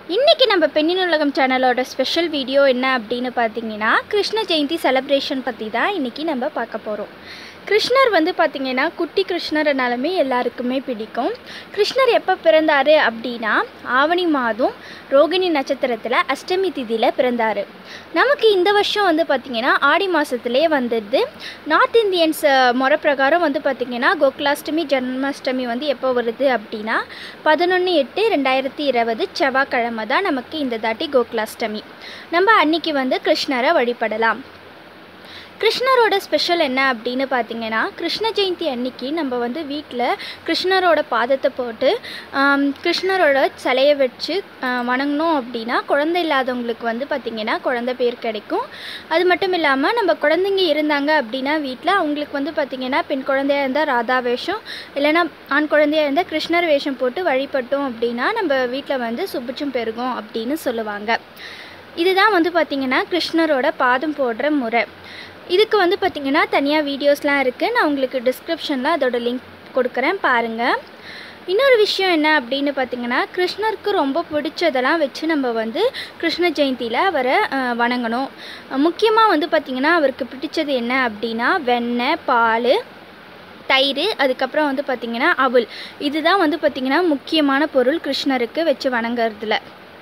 இன்றைக்கி நம்ம பெண்ணின் உலகம் சேனலோட ஸ்பெஷல் வீடியோ என்ன அப்படின்னு பார்த்தீங்கன்னா கிருஷ்ண ஜெயந்தி செலப்ரேஷன் பற்றி தான் இன்றைக்கி நம்ம பார்க்க போகிறோம் கிருஷ்ணர் வந்து பார்த்திங்கன்னா குட்டி கிருஷ்ணர்னாலுமே எல்லாருக்குமே பிடிக்கும் கிருஷ்ணர் எப்போ பிறந்தார் அப்படின்னா ஆவணி மாதம் ரோகிணி நட்சத்திரத்தில் அஷ்டமி திதியில் பிறந்தார் நமக்கு இந்த வருஷம் வந்து பார்த்திங்கன்னா ஆடி மாதத்துலேயே வந்துடுது நார்த் இந்தியன்ஸ் முறை பிரகாரம் வந்து பார்த்திங்கன்னா கோகுலாஷ்டமி ஜன்மாஷ்டமி வந்து எப்போ வருது அப்படின்னா பதினொன்று எட்டு ரெண்டாயிரத்தி இருபது செவ்வாய்க்கிழமை தான் நமக்கு இந்த தாட்டி கோகுலாஷ்டமி நம்ம அன்னைக்கு வந்து கிருஷ்ணரை வழிபடலாம் கிருஷ்ணரோட ஸ்பெஷல் என்ன அப்படின்னு பார்த்தீங்கன்னா கிருஷ்ண ஜெயந்தி அன்னைக்கு நம்ம வந்து வீட்டில் கிருஷ்ணரோட பாதத்தை போட்டு ஆம், கிருஷ்ணரோட சிலையை வச்சு ஆ, வணங்கினோம் அப்படின்னா குழந்தை இல்லாதவங்களுக்கு வந்து பார்த்திங்கன்னா குழந்தை பேர் கிடைக்கும் அது மட்டும் இல்லாமல் நம்ம குழந்தைங்க இருந்தாங்க அப்படின்னா வீட்டில் அவங்களுக்கு வந்து பார்த்திங்கன்னா பெண் குழந்தையா இருந்தால் ராதா வேஷம் இல்லைன்னா ஆண் குழந்தையா இருந்தால் கிருஷ்ணர் வேஷம் போட்டு வழிபட்டோம் அப்படின்னா நம்ம வீட்டில் வந்து சுபிட்சம் பெருகும் அப்படின்னு சொல்லுவாங்க இதுதான் வந்து பார்த்திங்கன்னா கிருஷ்ணரோட பாதம் போடுற முறை இதுக்கு வந்து பார்த்திங்கன்னா தனியாக வீடியோஸ்லாம் இருக்குது நான் உங்களுக்கு டிஸ்கிரிப்ஷனில் அதோட லிங்க் கொடுக்குறேன் பாருங்கள் இன்னொரு விஷயம் என்ன அப்படின்னு பார்த்தீங்கன்னா கிருஷ்ணருக்கு ரொம்ப பிடிச்சதெல்லாம் வச்சு நம்ம வந்து கிருஷ்ண ஜெயந்தியில் அவரை அஹ், வணங்கணும் முக்கியமாக வந்து பார்த்திங்கன்னா அவருக்கு பிடிச்சது என்ன அப்படின்னா வெண்ணெய் பால் தயிர் அதுக்கப்புறம் வந்து பார்த்திங்கன்னா அவல் இதுதான் வந்து பார்த்திங்கன்னா முக்கியமான பொருள் கிருஷ்ணருக்கு வச்சு வணங்குறதுல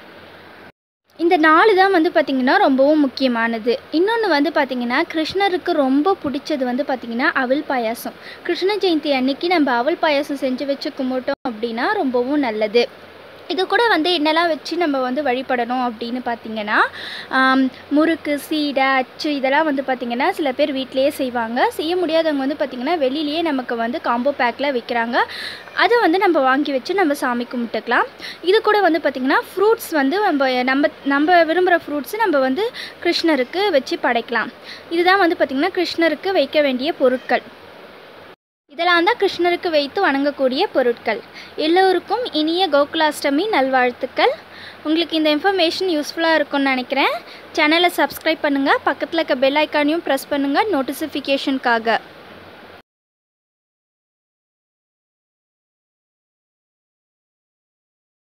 இந்த நாலு தான் வந்து பார்த்திங்கன்னா ரொம்பவும் முக்கியமானது இன்னொன்று வந்து பார்த்திங்கன்னா கிருஷ்ணருக்கு ரொம்ப பிடிச்சது வந்து பார்த்திங்கன்னா அவல் பாயாசம் கிருஷ்ண ஜெயந்தி அன்னைக்கு நம்ம அவல் பாயாசம் செஞ்சு வச்சு கும்பிட்டோம் அப்படின்னா ரொம்பவும் நல்லது இது கூட வந்து என்னெல்லாம் வச்சு நம்ம வந்து வழிபடணும் அப்படின்னு பார்த்தீங்கன்னா ஆம், முறுக்கு சீடை அச்சு இதெல்லாம் வந்து பார்த்திங்கன்னா சில பேர் வீட்டிலேயே செய்வாங்க செய்ய முடியாதவங்க வந்து பார்த்திங்கன்னா வெளியிலேயே நமக்கு வந்து காம்போ பேக்கில் விற்கிறாங்க அதை வந்து நம்ம வாங்கி வச்சு நம்ம சாமி கும்பிட்டுக்கலாம் இது கூட வந்து பார்த்திங்கன்னா ஃப்ரூட்ஸ் வந்து நம்ம நம்ம நம்ம விரும்புகிற ஃப்ரூட்ஸ் நம்ம வந்து கிருஷ்ணருக்கு வச்சு படைக்கலாம் இதுதான் வந்து பார்த்திங்கன்னா கிருஷ்ணருக்கு வைக்க வேண்டிய பொருட்கள் இதெல்லாம் தான் கிருஷ்ணருக்கு வைத்து வணங்கக்கூடிய பொருட்கள் எல்லோருக்கும் இனிய கோகுலாஷ்டமி நல்வாழ்த்துக்கள் உங்களுக்கு இந்த இன்ஃபர்மேஷன் யூஸ்ஃபுல்லாக இருக்கும்னு நினைக்கிறேன் சேனலை சப்ஸ்கிரைப் பண்ணுங்கள் பக்கத்தில் இருக்க பெல் ஐக்கானையும் ப்ரெஸ் பண்ணுங்கள் நோட்டிஃபிகேஷனுக்காக